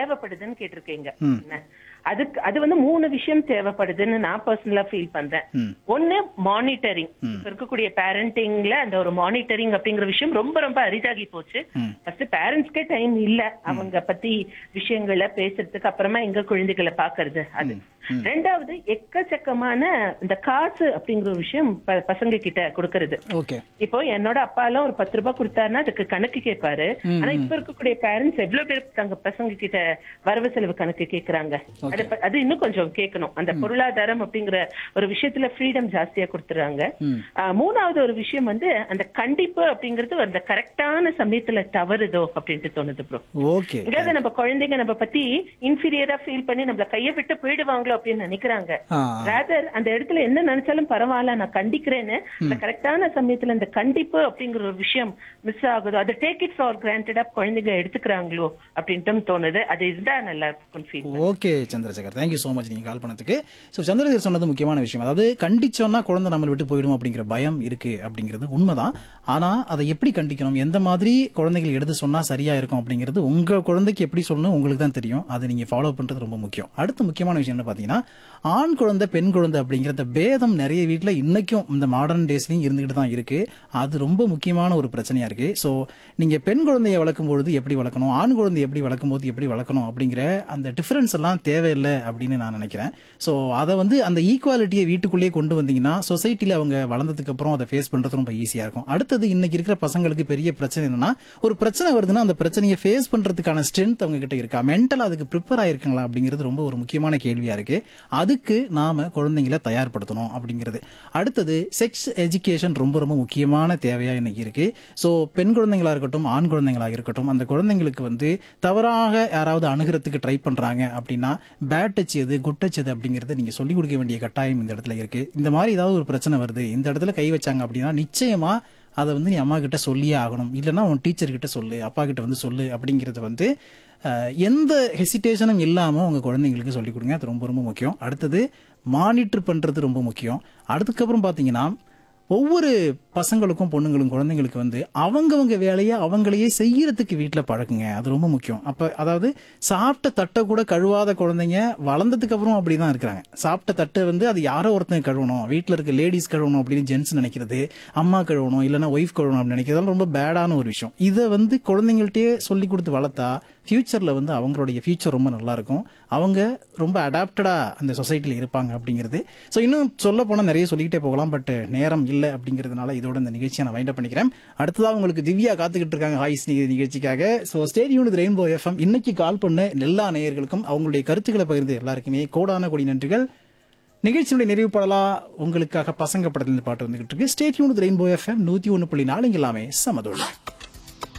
தேவைப்படுதுன்னு கேட்டிருக்கீங்க என்ன? அதுக்கு அது வந்து மூணு விஷயம் தேவைப்படுதுன்னு நான் பர்சனலா ஃபீல் பண்றேன் ஒண்ணு மானிட்டரிங் இப்ப இருக்கக்கூடிய பேரண்டிங்ல அந்த ஒரு மானிட்டரிங் அப்படிங்கிற விஷயம் ரொம்ப ரொம்ப அரிதாகி போச்சு ஃபர்ஸ்ட் பேரண்ட்ஸ்க்கே டைம் இல்ல அவங்க பத்தி விஷயங்களை பேசுறதுக்கு அப்புறமா எங்க குழந்தைகளை பாக்குறது அது ரெண்டாவது எக்கச்சக்கமான இந்த காசு அப்படிங்கிற ஒரு விஷயம் ப- பசங்க கிட்ட கொடுக்கறது ஓகே இப்போ என்னோட அப்பாலாம் ஒரு பத்து ரூபாய் கொடுத்தாருன்னா அதுக்கு கணக்கு கேட்பாரு ஆனா இப்ப இருக்கக்கூடிய பேரண்ட்ஸ் எவ்வளவு பேர் தங்க பசங்க கிட்ட வரவு செலவு கணக்கு கேக்குறாங்க அது ப- அது இன்னும் கொஞ்சம் கேட்கணும் அந்த பொருளாதாரம் அப்படிங்கிற ஒரு விஷயத்துல ஃப்ரீடம் ஜாஸ்தியா கொடுத்துறாங்க ஆஹ், மூணாவது ஒரு விஷயம் வந்து அந்த கண்டிப்பு அப்படிங்கிறது அந்த கரெக்டான சமயத்துல தவறுதோ அப்படின்ட்டு தோணுது ப்ரோ ஓகே எங்காவது நம்ம குழந்தைங்க நம்ம பத்தி இன்ஃபீரியரா ஃபீல் பண்ணி நம்மள கையை விட்டு போயிடுவாங்களோ அப்படின்னு நினைக்கிறாங்க ஆ ரேதர் அந்த இடத்துல என்ன நினைச்சாலும் பரவாயில்ல நான் கண்டிக்கிறேன்னு அந்த கரெக்டான சமயத்துல இந்த கண்டிப்பு அப்படிங்கிற ஒரு விஷயம் மிஸ் ஆகுதோ அதை டேக் இட் ஃபார் கிராண்டடா குழந்தைங்க எடுத்துக்கிறாங்களோ அப்படின்ட்டு தோணுது அது இருந்தா நல்லா இருக்கும் feel okay Chandrasekhar thank you so much நீங்கள் கால் பண்ணதுக்கு ஸோ சந்திரசேகர் சொன்னது முக்கியமான விஷயம் அதாவது கண்டிச்சோன்னா குழந்தை நம்மளை விட்டு போயிடும் அப்படிங்கிற பயம் இருக்கு அப்படிங்கிறது உண்மைதான் ஆனால் அதை எப்படி கண்டிக்கணும் எந்த மாதிரி குழந்தைகள் எடுத்து சொன்னால் சரியா இருக்கும் அப்படிங்கிறது உங்க குழந்தைக்கு எப்படி சொல்லணும் உங்களுக்கு தான் தெரியும் அதை நீங்கள் ஃபாலோ பண்ணுறது ரொம்ப முக்கியம் அடுத்த முக்கியமான விஷயம் என்ன பார்த்தீங்கன்னா ஆண் குழந்தை பெண் குழந்தை அப்படிங்கிற இந்த பேதம் நிறைய வீட்டில் இன்னைக்கும் இந்த மாடர்ன் டேஸ்லையும் இருந்துகிட்டு தான் இருக்கு அது ரொம்ப முக்கியமான ஒரு பிரச்சனையா இருக்கு ஸோ நீங்க பெண் குழந்தையை வளர்க்கும் பொழுது எப்படி வளர்க்கணும் ஆண் குழந்தை எப்படி வளர்க்கும் போது எப்படி வளர்க்கணும் அப்படிங்கிற அந்த டிஃபரன்ஸ் எல்லாம் தேவையில்லை அப்படின்னு நான் நினைக்கிறேன் ஸோ அதை வந்து அந்த ஈக்குவாலிட்டியை வீட்டுக்குள்ளேயே கொண்டு வந்தீங்கன்னா சொசைட்டியில் அவங்க வளர்ந்ததுக்கு அப்புறம் அதை ஃபேஸ் பண்றது ரொம்ப ஈஸியா இருக்கும் அடுத்தது இன்னைக்கு இருக்கிற பசங்களுக்கு பெரிய பிரச்சனை என்னன்னா ஒரு பிரச்சனை வருதுன்னா அந்த பிரச்சனையை ஃபேஸ் பண்றதுக்கான ஸ்ட்ரென்த் அவங்க கிட்ட இருக்கா மென்டல் அதுக்கு ப்ரிப்பேர் ஆயிருக்காங்களா அப்படிங்கிறது ரொம்ப ஒரு முக்கியமான கேள்வியா இருக்கு அதுக்கு நாம குழந்தைங்களை தயார்படுத்தணும் அப்படிங்கிறது அடுத்தது செக்ஸ் எஜுகேஷன் ரொம்ப ரொம்ப முக்கியமான தேவையா இன்னைக்கு இருக்கு ஸோ பெண் குழந்தைங்களா இருக்கட்டும் ஆண் குழந்தைங்களா இருக்கட்டும் அந்த குழந்தைங்களுக்கு வந்து தவறாக யாராவது அணுகிறதுக்கு ட்ரை பண்றாங்க அப்படின்னா பேட் டச் எது குட் டச் எது அப்படிங்கறத நீங்க சொல்லிக் கொடுக்க வேண்டிய கட்டாயம் இந்த இடத்துல இருக்கு இந்த மாதிரி ஏதாவது ஒரு பிரச்சனை வருது இந்த இடத்துல கை வச்சாங்க அப்படின்னா நிச்சயமா அதை வந்து நீ அம்மா கிட்ட சொல்லியே ஆகணும் இல்லைன்னா உன் டீச்சர் கிட்ட சொல்லு அப்பா கிட்ட வந்து சொல்லு அப்படிங்கறது வந்து அஹ், எந்த ஹெசிடேஷனும் இல்லாம உங்க குழந்தைங்களுக்கு சொல்லிக் கொடுங்க அது ரொம்ப ரொம்ப முக்கியம் அடுத்தது மானிட்டர் பண்றது ரொம்ப முக்கியம் அதுக்கப்புறம் பாத்தீங்கன்னா ஒவ்வொரு பசங்களுக்கும் பொண்ணுங்களும் குழந்தைங்களுக்கு வந்து அவங்கவங்க வேலையை அவங்களையே செய்யறதுக்கு வீட்டில் பழக்குங்க அது ரொம்ப முக்கியம் அப்போ அதாவது சாப்பிட்ட தட்டை கூட கழுவாத குழந்தைங்க வளர்ந்ததுக்கு அப்புறம் அப்படி தான் இருக்கிறாங்க சாப்பிட்ட தட்டை வந்து அது யாரோ ஒருத்தங்க கழுவணும் வீட்டில் இருக்க லேடிஸ் கழுவணும் அப்படின்னு ஜென்ஸ் நினைக்கிறது அம்மா கழுவணும் இல்லைன்னா ஒய்ஃப் கழுவணும் அப்படின்னு நினைக்கிறது ரொம்ப பேடான ஒரு விஷயம் இதை வந்து குழந்தைங்கள்ட்டயே சொல்லி கொடுத்து வளர்த்தா ஃபியூச்சர்ல வந்து அவங்களுடைய ஃபியூச்சர் ரொம்ப நல்லா இருக்கும் அவங்க ரொம்ப அடாப்டடா அந்த சொசைட்டில இருப்பாங்க அப்படிங்கிறது ஸோ இன்னும் சொல்ல போனால் நிறைய சொல்லிக்கிட்டே போகலாம் பட் நேரம் இல்லை அப்படிங்கிறதுனால இதோட இந்த நிகழ்ச்சியை நான் வைண்ட் பண்ணிக்கிறேன் அடுத்ததாக உங்களுக்கு திவ்யா காத்துக்கிட்டு இருக்காங்க ஹாய் ஸ்நேகிதி நிகழ்ச்சிக்காக ஸோ ஸ்டேடியம் ரெயின்போ எஃப்எம் இன்னைக்கு கால் பண்ண எல்லா நேயர்களுக்கும் அவங்களுடைய கருத்துக்களை பகிர்ந்து எல்லாருக்குமே கோடான கொடி நன்றிகள் நிகழ்ச்சியுடைய நிறைவு பாடலா உங்களுக்காக பசங்க படத்துல இருந்து பாட்டு வந்துகிட்டு இருக்கு ஸ்டேட்யூன் ரெயின்போ எஃப்எம் நூத்தி ஒன்று புள்ளி நாலு இங்க எல்லாமே சமதோடு